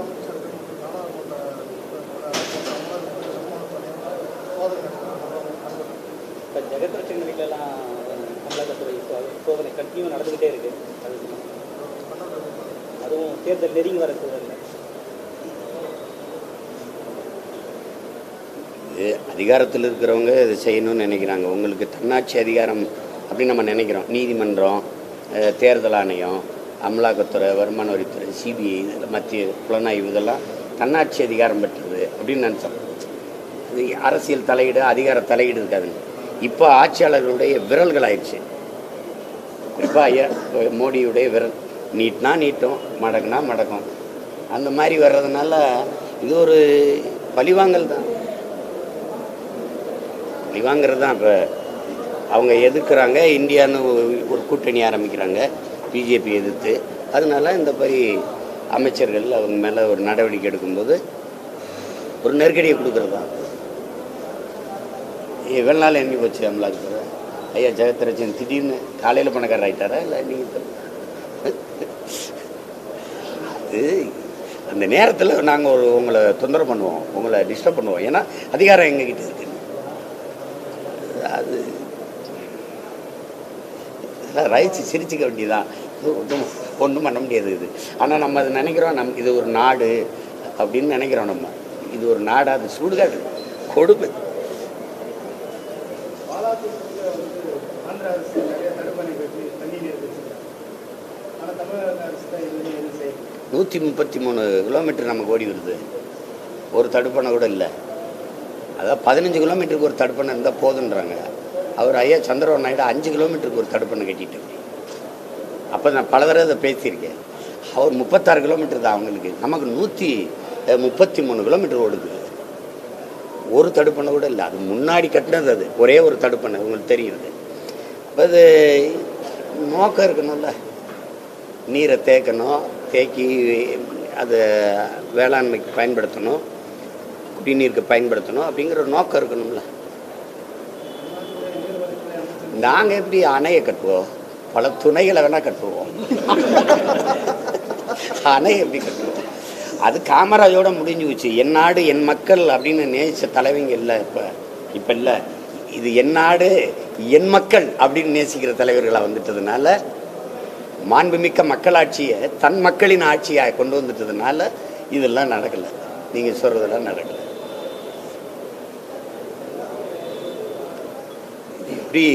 முதலமைச்சர்கள் நாடாளுமன்ற சோதனை இப்போ ஜெகத்ரட்சன் வீட்டிலலாம் அமலாக்கத்துறை சோ- சோதனை கண்டினியூ நடந்துக்கிட்டே இருக்கு அது அதுவும் தேர்தல் நெருங்கி வர சூழல்ல இது அதிகாரத்தில் இருக்கிறவங்க இதை செய்யணும்னு நினைக்கிறாங்க உங்களுக்கு தன்னாட்சி அதிகாரம் அப்படின்னு நம்ம நினைக்கிறோம் நீதிமன்றம் அஹ், தேர்தல் ஆணையம் அமலாக்கத்துறை வருமான வரித்துறை சிபிஐ இதில் மத்திய புலனாய்வு இதெல்லாம் தன்னாட்சி அதிகாரம் பெற்றது அப்படின்னு நினச்சோம் இது அரசியல் தலையீடு அதிகார தலையீடு இருக்காதுங்க இப்போ ஆட்சியாளர்களுடைய விரல்கள் ஆயிடுச்சு குறிப்பாக ஐயா மோடியுடைய விரல் நீட்னா நீட்டும் மடக்குனா மடக்கும் அந்த மாதிரி வர்றதுனால இது ஒரு பழிவாங்கல் தான் பழிவாங்கிறது தான் இப்போ அவங்க எதிர்க்கிறாங்க இந்தியான்னு ஒரு- ஒரு கூட்டணி ஆரம்பிக்கிறாங்க பிஜேபி எதிர்த்து அதனால இந்த மாதிரி அமைச்சர்கள் அவங்க மேலே ஒரு நடவடிக்கை எடுக்கும்போது ஒரு நெருக்கடியை கொடுக்குறது தான் இவ்வளோ நாள் எண்ணி போச்சு அமலாக்கத்துறை ஐயா ஜெகத்ரட்சன் திடீர்னு காலையில் பணக்காரர் ஆயிட்டாரா இல்லை நீங்கள் அது அந்த நேரத்தில் நாங்கள் ஒரு உங்களை தொந்தரவு பண்ணுவோம் உங்களை டிஸ்டர்ப் பண்ணுவோம் ஏன்னா அதிகாரம் எங்ககிட்ட இருக்கு அது ரைட்ஸ் சிரிச்சுக்க வேண்டியதான் இது ஒன்றும் ஒன்றும் பண்ண முடியாது இது ஆனால் நம்ம அதை நினைக்கிறோம் நம் இது ஒரு நாடு அப்படின்னு நினைக்கிறோம் நம்ம இது ஒரு நாடு அது சுடுகாடு கொடுமை பாலாத்தூர்ல வந்து ஆந்திர அரசு நிறைய தடுப்பணை வச்சு தண்ணி நீர் வச்சுருக்காங்க ஆனால் தமிழக அரசு தான் எதுவுமே எதுவும் செய்யல நூற்றி முப்பத்தி மூணு கிலோமீட்டர் நமக்கு ஓடி வருது ஒரு தடுப்பணை கூட இல்லை அதான் பதினஞ்சு கிலோமீட்டருக்கு ஒரு தடுப்பணை இருந்தால் போதுன்றாங்க அவர் ஐயா சந்திரபாபு நாயுடு அஞ்சு கிலோமீட்டருக்கு ஒரு தடுப்பணை கட்டிட்டு அப்போ நான் பல தடவை அதை பேசியிருக்கேன் அவர் முப்பத்தாறு கிலோமீட்டர் தான் அவங்களுக்கு நமக்கு நூற்றி முப்பத்தி மூணு கிலோமீட்டர் ஓடுது ஒரு தடுப்பணை கூட இல்லை அது முன்னாடி கட்டினது அது ஒரே ஒரு தடுப்பணை உங்களுக்கு தெரியுது அப்ப அது நோக்கம் இருக்கணும்ல நீரை தேக்கணும் தேக்கி அதை வேளாண்மைக்கு பயன்படுத்தணும் குடிநீருக்கு பயன்படுத்தணும் அப்படிங்கிற ஒரு நோக்கம் இருக்கணும்ல நாங்கள் எப்படி அணையை கட்டுவோம் பல துணைகளை வேணால் கட்டுவோம் அணை எப்படி கட்டுவோம் அது காமராஜோட முடிஞ்சு போச்சு என் நாடு என் மக்கள் அப்படின்னு நேசித்த தலைவங்க இல்லை இப்போ இப்போ இல்லை இது என் நாடு என் மக்கள் அப்படின்னு நேசிக்கிற தலைவர்களாக வந்துட்டதுனால மாண்புமிக்க மக்களாட்சியை தன் மக்களின் ஆட்சியாக கொண்டு வந்துட்டதுனால இதெல்லாம் நடக்கலை நீங்கள் சொல்கிறதெல்லாம் நடக்கலை இது எப்படி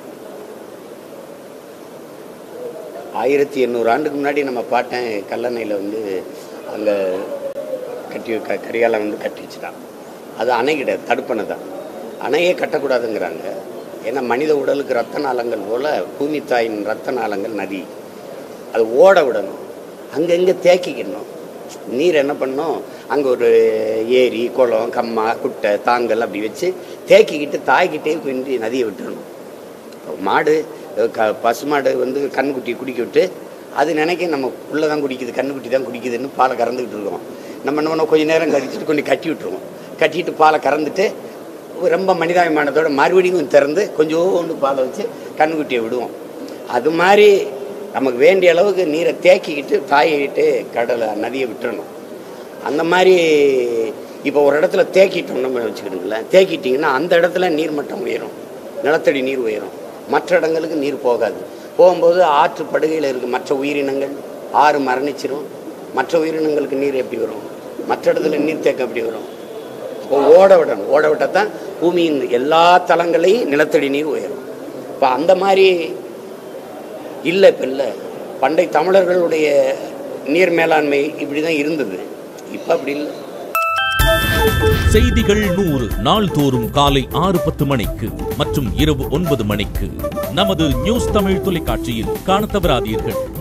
ஆயிரத்தி எண்ணூறு ஆண்டுக்கு முன்னாடி நம்ம பாட்டேன் கல்லணையில் வந்து அங்கே கட்டி க கரிகாலம் வந்து கட்டி வச்சுட்டான் அது அணை கிடையாது தடுப்பணை தான் அணையே கட்டக்கூடாதுங்கிறாங்க ஏன்னா மனித உடலுக்கு ரத்த நாளங்கள் போல் பூமி தாயின் ரத்த நாளங்கள் நதி அது ஓட விடணும் அங்கங்கே தேக்கிக்கணும் நீர் என்ன பண்ணணும் அங்கே ஒரு ஏரி குளம் கம்மா குட்டை தாங்கல் அப்படி வச்சு தேக்கிக்கிட்டு தாய்கிட்டே கொண்டு நதியை விட்டுறணும் மாடு க பசுமாடு வந்து கண்ணுக்குட்டி குடிக்க விட்டு அது நினைக்க நம்ம உள்ளே தான் குடிக்குது கண்ணுக்குட்டி தான் குடிக்குதுன்னு பாலை கறந்துக்கிட்டு இருக்கோம் நம்ம என்ன பண்ணோம் கொஞ்ச நேரம் கழிச்சுட்டு கொண்டு கட்டி விட்டுருவோம் கட்டிட்டு பாலை கறந்துட்டு ரொம்ப மனிதாபிமானத்தோட மறுபடியும் திறந்து கொஞ்சோண்டு பாலை வச்சு கண்ணுக்குட்டியை விடுவோம் அது மாதிரி நமக்கு வேண்டிய அளவுக்கு நீரை தேக்கிக்கிட்டு தாயிக்கிட்டு கடலை நதியை விட்டுறணும் அந்த மாதிரி இப்போ ஒரு இடத்துல தேக்கிட்டோம்னு வச்சுக்கிடுங்களேன் தேக்கிட்டிங்கன்னா அந்த இடத்துல நீர்மட்டம் உயரும் நிலத்தடி நீர் உயரும் மற்ற இடங்களுக்கு நீர் போகாது போகும்போது ஆற்று படுகையில் இருக்க மற்ற உயிரினங்கள் ஆறு மரணிச்சிரும் மற்ற உயிரினங்களுக்கு நீர் எப்படி வரும் மற்ற இடத்துல நீர் தேக்கம் எப்படி வரும் அப்போ ஓட விடணும் ஓட விட்டால் தான் பூமியின் எல்லா தலங்களையும் நிலத்தடி நீர் உயரும் இப்போ அந்த மாதிரி இல்லை இப்போ இல்லை பண்டை தமிழர்களுடைய நீர் மேலாண்மை இப்படி தான் இருந்தது இப்போ அப்படி இல்லை செய்திகள் நூறு நாள்தோறும் காலை ஆறு பத்து மணிக்கு மற்றும் இரவு ஒன்பது மணிக்கு நமது நியூஸ் தமிழ் தொலைக்காட்சியில் காணத் தவறாதீர்கள்